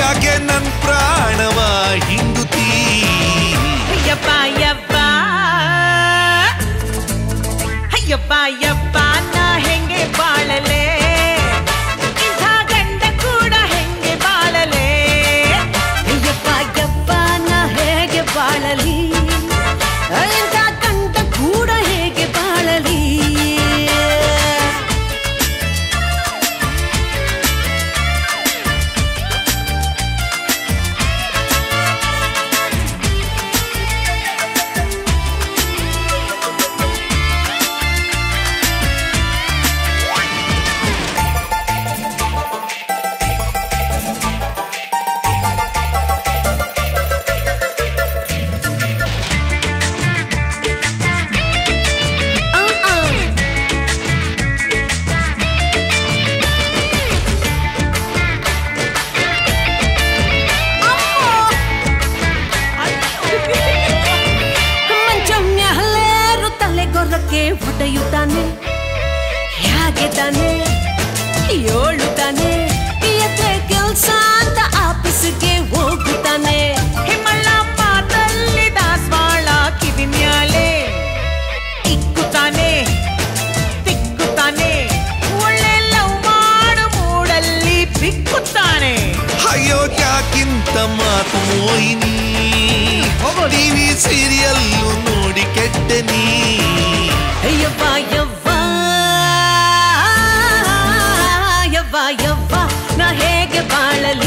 ಯಾಕೆ ನನ್ ಪ್ರಾಣವ ಹಿಂಡುತ್ತೀ ಯಪ್ಪ ಯಪ್ಪ ಯಪ್ಪ ಯಪ್ಪ ನಾ ಹೆಂಗೆ ಬಾಳಲೆ ಇಂಥ ಗಂಡ ಕೂಡ ಹೆಂಗೆ ಬಾಳಲೆ ಯಪ್ಪ ಯಪ್ಪ ನಾ ಹೇಗೆ ಬಾಳಲಿ ಇಂಥ ಗಂಡ ಕೂಡ ಹೇಗೆ ಬಾಳಲಿ ಮಂಚಮ್ಯಾಲೇರು ತಲೆಗೊರಕ್ಕೆ ಹೊಡೆಯುತ್ತಾನೆ ಹೇಗೆ ತಾನೆ ಏಳುತ್ತಾನೆ ಎತ್ತೆ ಕೆಲ್ಸ ಅಂತ ಆಫೀಸ್ಗೆ ಹೋಗುತ್ತಾನೆ ಹಿಮಳ ಪಾದಲ್ಲಿ ದಾಸವಾಳ ಕಿವಿ ಮ್ಯಾಲೆ ಇಕ್ಕುತ್ತಾನೆ ತಿಕ್ಕುತ್ತಾನೆ ಒಳ್ಳೆ ಲವ್ ಮಾಡು ಮೂಡಲ್ಲಿ ಬಿಕ್ಕುತ್ತಾನೆ ಅಯ್ಯೋ ಯಾಕಿಂತ ಮಾತು ಮೋಹಿನಿ ಟಿವಿ ಸೀರಿಯಲ್ಲು ನೋಡಿ ಕೆಟ್ಟ ನೀ ಯವ್ವ ಯವ್ವ ಯವ್ವ ಯವ್ವ ನಾ ಹೇಗೆ ಬಾಳಲಿ